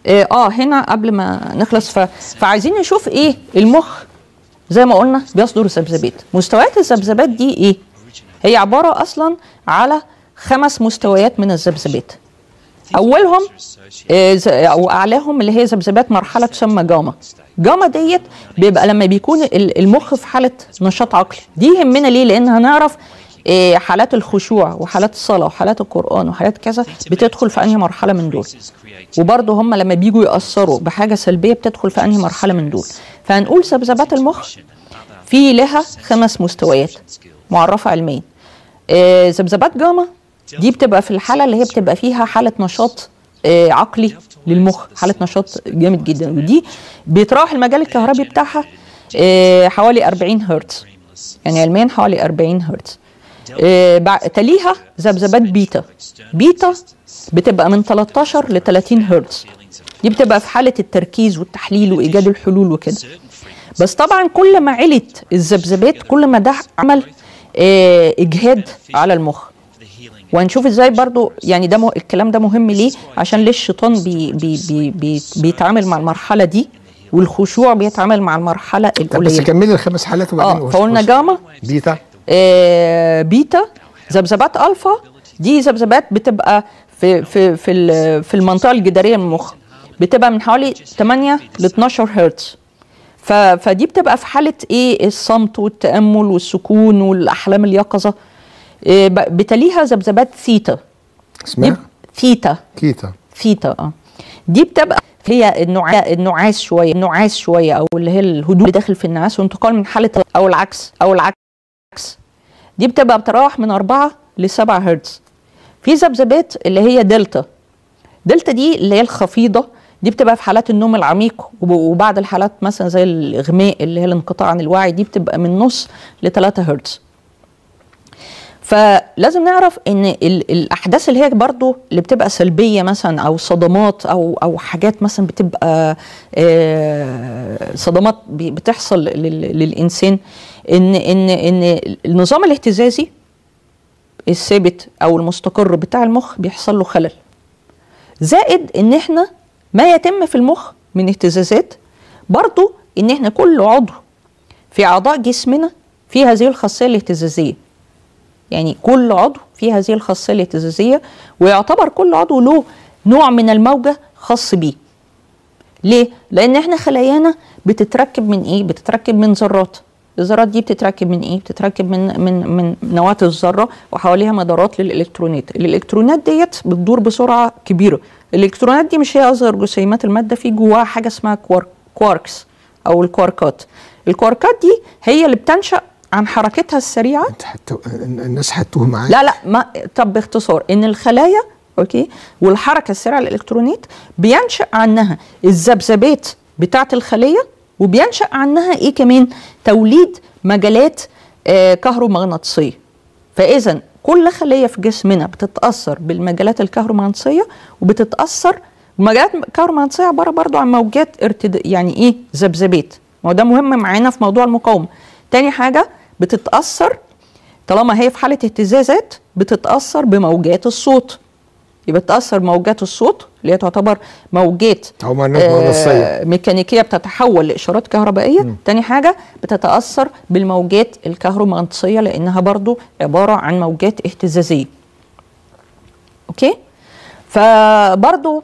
اه آه، هنا قبل ما نخلص ف... فعايزين نشوف ايه المخ زي ما قلنا بيصدر ذبذبات مستويات الذبذبات دي ايه هي عباره اصلا على خمس مستويات من الذبذبات اولهم آه، ز- او اعلاهم اللي هي ذبذبات مرحله تسمى جاما جاما ديت بيبقى لما بيكون ال- المخ في حاله نشاط عقلي دي يهمنا ليه لان هنعرف آه، حالات الخشوع وحالات الصلاه وحالات القران وحالات كذا بتدخل في انهي مرحله من دول وبرضه هم لما بيجوا ياثروا بحاجه سلبيه بتدخل في انهي مرحله من دول فهنقول ذبذبات المخ في لها خمس مستويات معرفه علميا آه، ذبذبات جاما دي بتبقى في الحاله اللي هي بتبقى فيها حاله نشاط آه، عقلي للمخ حاله نشاط جامد جدا ودي بيتراوح المجال الكهربي بتاعها آه، حوالي 40 هرتز يعني علميا حوالي 40 هرتز آه، بع- تليها ذبذبات بيتا بيتا بتبقى من 13 ل 30 هرتز دي بتبقى في حاله التركيز والتحليل وايجاد الحلول وكده بس طبعا كل ما علت الذبذبات كل ما ده عمل آه، اجهاد على المخ وهنشوف ازاي برضو يعني ده مه... الكلام ده مهم ليه عشان ليه الشيطان بي... بي... بي... بي... بيتعامل مع المرحله دي والخشوع بيتعامل مع المرحله طب بس القليله كملي الخمس حالات وبعدين اه وش- فقلنا وش- جاما بيتا آه، بيتا ذبذبات الفا دي ذبذبات بتبقى في في في ال- في المنطقه الجداريه من المخ بتبقى من حوالي 8 ل 12 هرتز ف- فدي بتبقى في حاله ايه الصمت والتامل والسكون والاحلام اليقظه آه، ب- بتليها ذبذبات ثيتا دي اسمها ثيتا كيتا ثيتا اه دي بتبقى هي النوع النعاس شويه النعاس شويه او اللي هي الهدوء اللي داخل في النعاس وانتقال من حاله او العكس او العكس دي بتبقى بتراوح من 4 ل 7 هرتز في ذبذبات اللي هي دلتا دلتا دي اللي هي الخفيضه دي بتبقى في حالات النوم العميق وب- وبعد الحالات مثلا زي الاغماء اللي هي الانقطاع عن الوعي دي بتبقى من نص ل 3 هرتز فلازم نعرف ان ال- الاحداث اللي هي برضو اللي بتبقى سلبيه مثلا او صدمات او او حاجات مثلا بتبقى آه، صدمات بي- بتحصل لل- للانسان ان ان ان النظام الاهتزازي الثابت او المستقر بتاع المخ بيحصل له خلل زائد ان احنا ما يتم في المخ من اهتزازات برضو ان احنا كل عضو في اعضاء جسمنا فيه هذه الخاصيه الاهتزازيه يعني كل عضو فيه هذه الخاصيه الاهتزازيه ويعتبر كل عضو له نوع من الموجه خاص بيه ليه لان احنا خلايانا بتتركب من ايه بتتركب من ذرات الذرات دي بتتركب من ايه بتتركب من من من نواه الذره وحواليها مدارات للالكترونات الالكترونات ديت بتدور بسرعه كبيره الالكترونات دي مش هي اصغر جسيمات الماده في جواها حاجه اسمها كوار كواركس او الكواركات الكواركات دي هي اللي بتنشا عن حركتها السريعه انت حتى الناس هتوه معاك لا لا ما طب باختصار ان الخلايا اوكي والحركه السريعه للالكترونات بينشا عنها الذبذبات بتاعه الخليه وبينشا عنها ايه كمان توليد مجالات آه كهرومغناطيسيه فاذا كل خليه في جسمنا بتتاثر بالمجالات الكهرومغناطيسيه وبتتاثر مجالات الكهرومغناطيسيه عباره برضو عن موجات ارتد... يعني ايه ذبذبات ما هو ده مهم معانا في موضوع المقاومه تاني حاجه بتتاثر طالما هي في حاله اهتزازات بتتاثر بموجات الصوت يبقى بتتاثر بموجات الصوت اللي هي تعتبر موجات او مغناطيسيه آه ميكانيكيه بتتحول لاشارات كهربائيه م. تاني حاجه بتتاثر بالموجات الكهرومغناطيسيه لانها برضو عباره عن موجات اهتزازيه اوكي فبرضو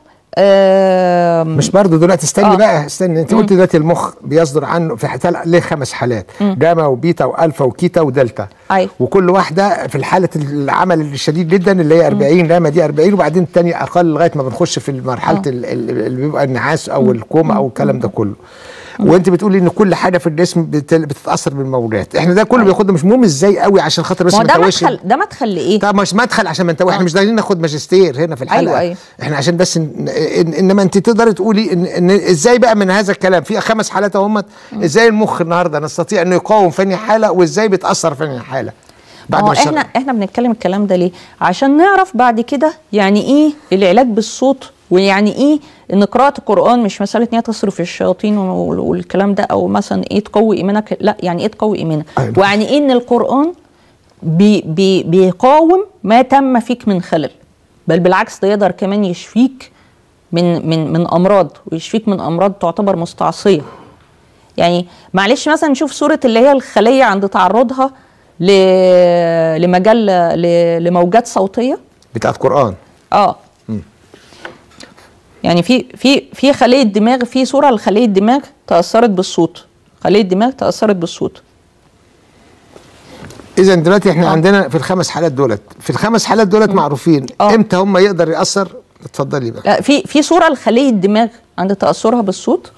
آه مش برضه دلوقتي استني آه. آه. بقى استني انت قلت دلوقتي المخ بيصدر عنه في حتى ليه خمس حالات جاما وبيتا والفا وكيتا ودلتا أيوة. وكل واحده في الحاله العمل الشديد جدا اللي هي 40 جاما دي 40 وبعدين الثانيه اقل لغايه ما بنخش في مرحله آه. ال- ال- اللي بيبقى النعاس او الكوما او الكلام ده كله وانت بتقولي ان كل حاجه في الجسم بت- بتتاثر بالموجات احنا ده كله بياخدنا مش مهم ازاي قوي عشان خاطر بس ما هو ما ده نتوهش مدخل ده مدخل لايه؟ طب مش مدخل عشان ما نتوه احنا آه. مش داخلين ناخد ماجستير هنا في الحلقه أيوة، أيوة. احنا عشان بس إن إن انما انت تقدري تقولي إن, ان ازاي بقى من هذا الكلام في خمس حالات اهمت ازاي المخ النهارده نستطيع انه يقاوم فني حاله وازاي بيتاثر فني حاله بعد ما هو ما احنا احنا بنتكلم الكلام ده ليه؟ عشان نعرف بعد كده يعني ايه العلاج بالصوت ويعني ايه ان قراءة القرآن مش مسألة ان هي تصرف الشياطين وال- والكلام ده او مثلا ايه تقوي ايمانك لا يعني ايه تقوي ايمانك أيوة. ويعني ايه ان القرآن بي بي بيقاوم ما تم فيك من خلل بل بالعكس ده يقدر كمان يشفيك من من من امراض ويشفيك من امراض تعتبر مستعصيه يعني معلش مثلا نشوف صوره اللي هي الخليه عند تعرضها ل... لمجال ل... لموجات صوتيه بتاعت قران اه يعني في في في خليه دماغ في صوره لخليه دماغ تاثرت بالصوت خليه دماغ تاثرت بالصوت اذا دلوقتي احنا عندنا في الخمس حالات دولت في الخمس حالات دولت معروفين آه. امتى هم يقدر ياثر اتفضلي بقى لا في في صوره لخليه الدماغ عند تاثرها بالصوت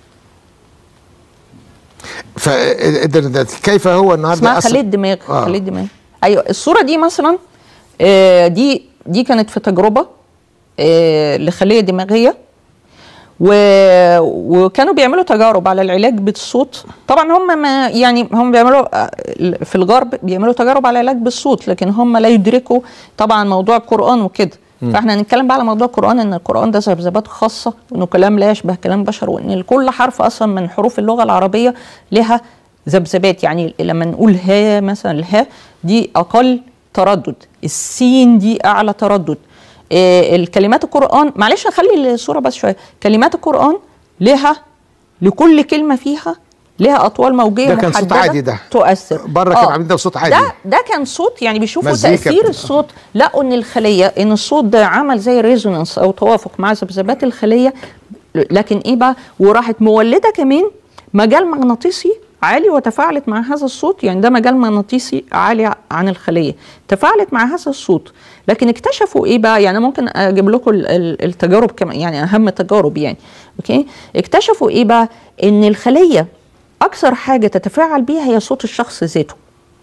ف كيف هو النهارده اسمها يأثر؟ خليه دماغ آه. خليه دماغ ايوه الصوره دي مثلا آه، دي دي كانت في تجربه آه، لخليه دماغيه و... وكانوا بيعملوا تجارب على العلاج بالصوت طبعا هم ما يعني هم بيعملوا آه، في الغرب بيعملوا تجارب على العلاج بالصوت لكن هم لا يدركوا طبعا موضوع القران وكده فاحنا هنتكلم بقى على موضوع القران ان القران ده ذبذبات خاصه وانه كلام لا يشبه كلام بشر وان كل حرف اصلا من حروف اللغه العربيه لها ذبذبات يعني لما نقول ها مثلا الها دي اقل تردد السين دي اعلى تردد إيه الكلمات القران معلش نخلي الصوره بس شويه كلمات القران لها لكل كلمه فيها لها اطوال موجيه ده كان صوت محددة عادي ده. تؤثر بره كانوا عاملين ده صوت عادي. ده ده كان صوت يعني بيشوفوا مزيكا. تاثير الصوت لقوا ان الخليه ان الصوت ده عمل زي ريزونانس او توافق مع ذبذبات الخليه لكن ايه بقى وراحت مولده كمان مجال مغناطيسي عالي وتفاعلت مع هذا الصوت يعني ده مجال مغناطيسي عالي عن الخليه تفاعلت مع هذا الصوت لكن اكتشفوا ايه بقى يعني ممكن اجيب لكم ال- ال- التجارب كمان يعني اهم التجارب يعني اوكي اكتشفوا ايه بقى ان الخليه اكثر حاجه تتفاعل بيها هي صوت الشخص ذاته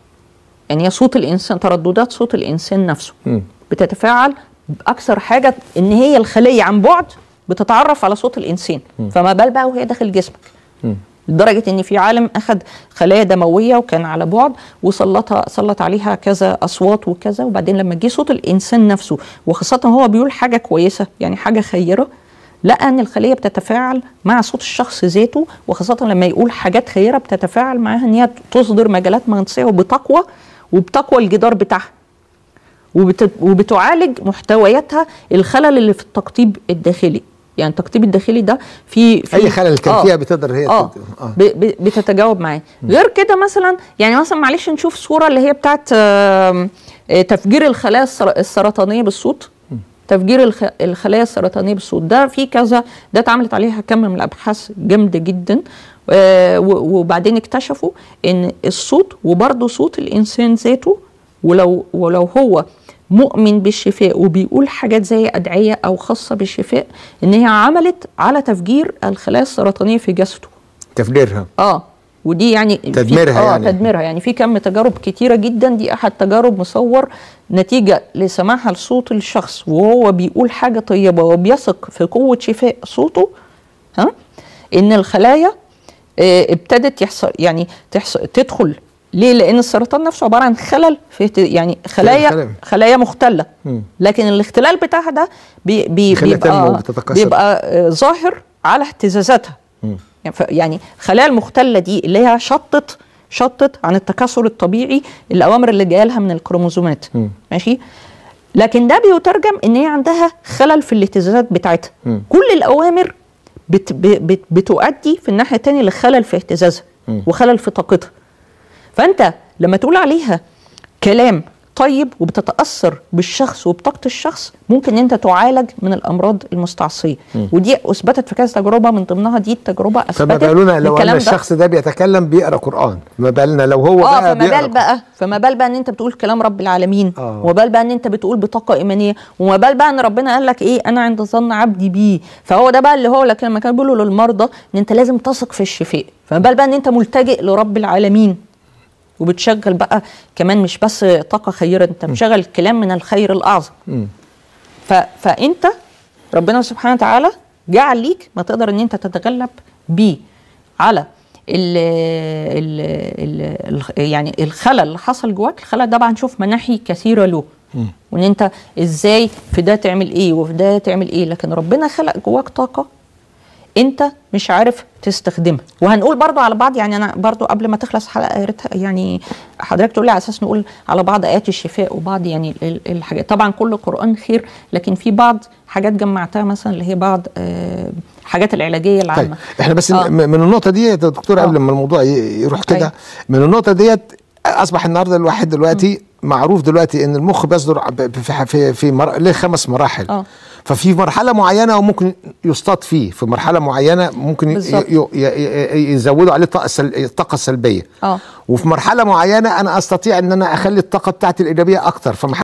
يعني هي صوت الانسان ترددات صوت الانسان نفسه مم. بتتفاعل باكثر حاجه ان هي الخليه عن بعد بتتعرف على صوت الانسان فما بال بقى وهي داخل جسمك لدرجه ان في عالم اخذ خلايا دمويه وكان على بعد وسلطها سلط عليها كذا اصوات وكذا وبعدين لما جه صوت الانسان نفسه وخاصه هو بيقول حاجه كويسه يعني حاجه خيره لقى ان الخليه بتتفاعل مع صوت الشخص ذاته وخاصه لما يقول حاجات خيره بتتفاعل معاها ان هي تصدر مجالات مغناطيسيه وبتقوى وبتقوى الجدار بتاعها وبت... وبتعالج محتوياتها الخلل اللي في التقطيب الداخلي يعني التقطيب الداخلي ده في, في اي خلل كان آه. فيها بتقدر هي اه, تت- آه. ب... ب... بتتجاوب معاه غير كده مثلا يعني مثلا معلش نشوف صوره اللي هي بتاعت آم، آه، تفجير الخلايا السر... السرطانيه بالصوت تفجير الخ... الخلايا السرطانيه بالصوت ده في كذا ده اتعملت عليها كم من الابحاث جامده جدا آه، و- وبعدين اكتشفوا ان الصوت وبرضه صوت الانسان ذاته ولو ولو هو مؤمن بالشفاء وبيقول حاجات زي ادعيه او خاصه بالشفاء ان هي عملت على تفجير الخلايا السرطانيه في جسده تفجيرها اه ودي يعني في- تدميرها آه يعني. تدميرها يعني في كم تجارب كتيره جدا دي احد تجارب مصور نتيجه لسماعها لصوت الشخص وهو بيقول حاجه طيبه وبيثق في قوه شفاء صوته ها ان الخلايا آه، ابتدت يحصل يعني تحصل تدخل ليه؟ لان السرطان نفسه عباره عن خلل في اهت- يعني خلايا. خلايا خلايا مختله مم. لكن الاختلال بتاعها ده بي بي يخليها تنمو بيبقى وتتكاثر. بيبقى آه، ظاهر على اهتزازاتها يعني ف- يعني الخلايا المختله دي اللي هي شطت شطت عن التكاثر الطبيعي الاوامر اللي جايه لها من الكروموزومات مم. ماشي لكن ده بيترجم ان هي عندها خلل في الاهتزازات بتاعتها مم. كل الاوامر بت ب- بت بتؤدي في الناحيه الثانيه لخلل في اهتزازها مم. وخلل في طاقتها فانت لما تقول عليها كلام طيب وبتتاثر بالشخص وبطاقه الشخص ممكن ان انت تعالج من الامراض المستعصيه ودي اثبتت في كذا تجربه من ضمنها دي التجربه فما اثبتت بالنا لو ان الكلام ده. الشخص ده بيتكلم بيقرا قران ما بالنا لو هو اه بقى فما بيقرا بال بقى فما بال بقى ان انت بتقول كلام رب العالمين آه. وما بال بقى ان انت بتقول بطاقه ايمانيه وما بال بقى ان ربنا قال لك ايه انا عند ظن عبدي بيه فهو ده بقى اللي هو لك لما كانوا بيقولوا للمرضى ان انت لازم تثق في الشفاء فما بال بقى ان انت ملتجئ لرب العالمين وبتشغل بقى كمان مش بس طاقه خيره انت بتشغل كلام من الخير الاعظم مم. ف... فانت ربنا سبحانه وتعالى جعل ليك ما تقدر ان انت تتغلب بيه على ال ال ال ال يعني الخلل اللي حصل جواك الخلل ده بقى هنشوف مناحي كثيره له وان انت ازاي في ده تعمل ايه وفي ده تعمل ايه لكن ربنا خلق جواك طاقه انت مش عارف تستخدمها وهنقول برضو على بعض يعني انا برضو قبل ما تخلص حلقه قريتها يعني حضرتك تقول لي على اساس نقول على بعض ايات الشفاء وبعض يعني ال- الحاجات طبعا كل قران خير لكن في بعض حاجات جمعتها مثلا اللي هي بعض آه، الحاجات العلاجيه طيب العامه احنا بس آه. م- من النقطه دي يا دكتور آه. قبل ما الموضوع ي- يروح كده أيوة. من النقطه ديت اصبح النهارده الواحد دلوقتي معروف دلوقتي ان المخ بيصدر ب- ب- في في في مر... له خمس مراحل آه. ففي مرحله معينه ممكن يصطاد فيه في مرحله معينه ممكن ي... بالظبط. ي... ي... ي... يزودوا عليه الطاقه السل... الطاقه السلبيه آه. وفي مرحله معينه انا استطيع ان انا اخلي الطاقه بتاعتي الايجابيه اكتر فما